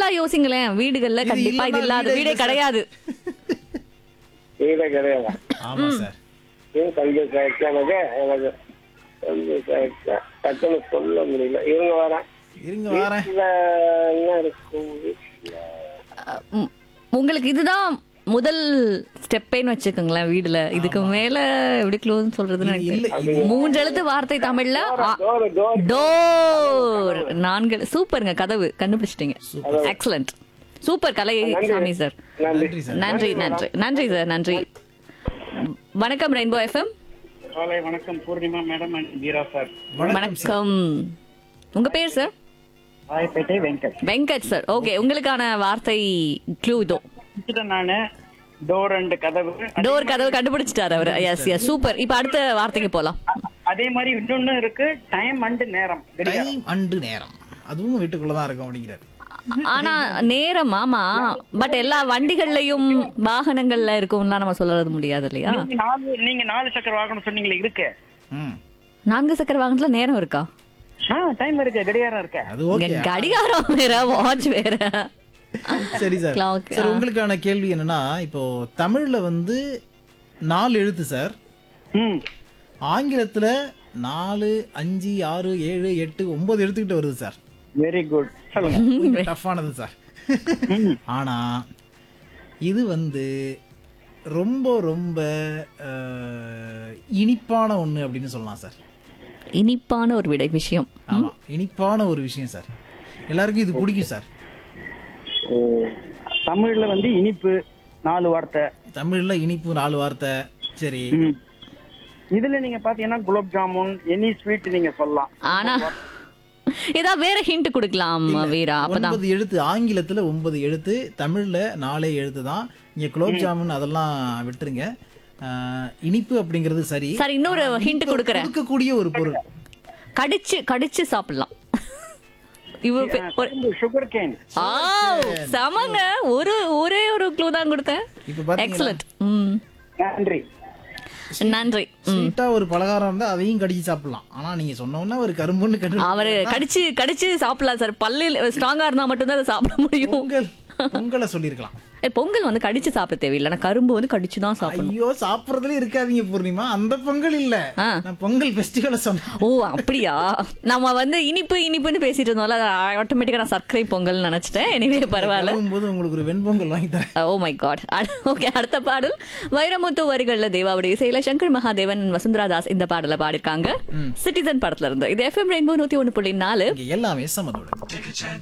நல்லா யோசிங்களேன் வீடுகள்ல இது கண்டிப்பா இது இல்லைன்னா இல்லாத வீடே வீடே இல்லை சார். கிடையாது வீடே கிடையாது ஆமா சார் இது கொஞ்சம் கரெக்டா எனக்கு எனக்கு கொஞ்சம் கரெக்டா டக்குன்னு சொல்ல முடியல இவங்க வரேன் இருங்க வரேன் வீட்டுல என்ன இருக்கும் வீட்டுல அஹ், உம், உங்களுக்கு இதுதான் முதல் ஸ்டெப்பேன்னு வச்சுக்கோங்களேன் வீடுல இதுக்கு மேல எப்படி க்ளோஸ் சொல்றதுன்னு எனக்கு இல்ல, தெரியல. மூன்று எழுத்து வார்த்தை தமிழ்ல ஆ- டோர் டோர் டோர் நான்கு சூப்பருங்க கதவு கண்டுபிடிச்சிட்டீங்க எக்ஸலண்ட் சூப்பர் கலை சாமி சார் நன்றி சார் நன்றி நன்றி நன்றி சார் நன்றி வணக்கம் ரெயின்போ எஃப்எம் காலை வணக்கம் Poornima madam and Veera sir வணக்கம் உங்க பேர் sir Royapettah Venkat Venkat sir okay உங்களுக்கான வார்த்தை க்ளூ இதோ வச்சுட்டேன் நானு டோர் அண்ட் கதவு டோர் கதவு கண்டுபிடிச்சிட்டாரு அவர் எஸ் எஸ் சூப்பர் இப்ப அடுத்த வார்த்தைக்கு போலாம் அதே மாதிரி இன்னொன்னு இருக்கு டைம் அண்ட் நேரம் கடிகாரம். டைம் அண்டு நேரம் அதுவும் வீட்டுக்குள்ளதான் இருக்கும் அப்படிங்கிறாரு ஆனா நேரம் ஆமா பட் எல்லா வண்டிகள்லயும் வாகனங்கள்ல இருக்கும்லாம் நம்ம சொல்றது முடியாது இல்லையா நீங்க நாலு நீங்க நாலு சக்கர வாகனம் சொன்னீங்களே இருக்கு ம் நான்கு சக்கர வாகனத்துல நேரம் இருக்கா ஆ டைம் இருக்கு கடிகாரம் இருக்கு அது ஓகே இங்க கடிகாரம் வேற வாட்ச் வேற சரி சார் Clock, சார் உங்களுக்கான கேள்வி என்னன்னா இப்போ தமிழ்ல வந்து நாலு எழுத்து சார் ம் ஆங்கிலத்துல நாலு அஞ்சு ஆறு ஏழு எட்டு ஒன்பது எழுத்துக்கிட்ட வருது சார் வெரி குட் சொல்லுங்க டஃப்பானது சார் ஆனா இது வந்து ரொம்ப ரொம்ப அஹ், இனிப்பான ஒண்ணு அப்படின்னு சொல்லலாம் சார் இனிப்பான ஒரு விடை விஷயம் ஆமா இனிப்பான ஒரு விஷயம் சார் எல்லாருக்கும் இது பிடிக்கும் சார் ஓ, தமிழ்ல வந்து இனிப்பு நாலு வார்த்தை தமிழ்ல இனிப்பு நாலு வார்த்தை சரி ம். இதுல நீங்க பாத்தீங்கன்னா குலோப் ஜாமுன் எனி ஸ்வீட் நீங்க சொல்லலாம் ஆனா ஏதாவது வேற ஹிண்ட் கொடுக்கலாம் வீரா அப்பதான் ஒன்பது எழுத்து ஆங்கிலத்துல ஒன்பது எழுத்து தமிழ்ல நாலே எழுத்து தான் இங்க குலோப் ஜாமுன் அதெல்லாம் விட்டுருங்க அஹ், இனிப்பு அப்படிங்கிறது சரி சார் இன்னொரு ஹிண்ட் கொடுக்கறேன் கொடுக்கக்கூடிய ஒரு பொருள் கடிச்சு கடிச்சு சாப்பிடலாம் இவர் பே- ஒரு- சுகர் கேன் ஆ சமங்க ஒரு ஒரே ஒரு க்ளூ தான் கொடுத்தேன் இப்ப பாத்தீங்கன்னா எக்ஸலண்ட் ம் நன்றி நன்றி ம் ஸ்வீட்டா ஒரு பலகாரம் இருந்தா அதையும் கடிச்சு சாப்பிடலாம் ஆனா நீங்க சொன்ன உடனே ஒரு கரும்புன்னு கண்டு அவரு கடிச்சு கடிச்சு சாப்பிடலாம் சார் பல்லு ஸ்ட்ராங்கா இருந்தா மட்டும்தான் அதை சாப்பிட முடியும் பொங்கல் பொங்கலை சொல்லியிருக்கலாம் ஏ, பொங்கல் வந்து கடிச்சு சாப்பிட தேவையில்லை ஆனா கரும்பு வந்து கடிச்சு தான் சாப்பிடணும் ஐயோ சாப்பிடறதுல இருக்காதீங்க பூர்ணிமா அந்த பொங்கல் இல்ல ஆ. நான் பொங்கல் ஃபெஸ்டிவலை சொன்னேன் ஓ அப்படியா நம்ம வந்து இனிப்பு இனிப்புன்னு பேசிட்டு இருந்தோம்ல ஆட்டோமேட்டிக்கா நான் சர்க்கரை பொங்கல் நினைச்சிட்டேன் எனவே பரவாயில்ல போது உங்களுக்கு ஒரு வெண்பொங்கல் வாங்கி தரேன் ஓ மை காட் ஓகே அடுத்த பாடல் வைரமுத்து வரிகள்ல தேவாவுடைய இசையில சங்கர் மகாதேவன் வசுந்தரா தாஸ் இந்த பாடல பாடிருக்காங்க சிட்டிசன் படத்துல இருந்து இது எஃப்எம் ரெயின்போ நூத்தி ஒண்ணு புள்ளி நாலு இங்க எல்லாமே சமதோட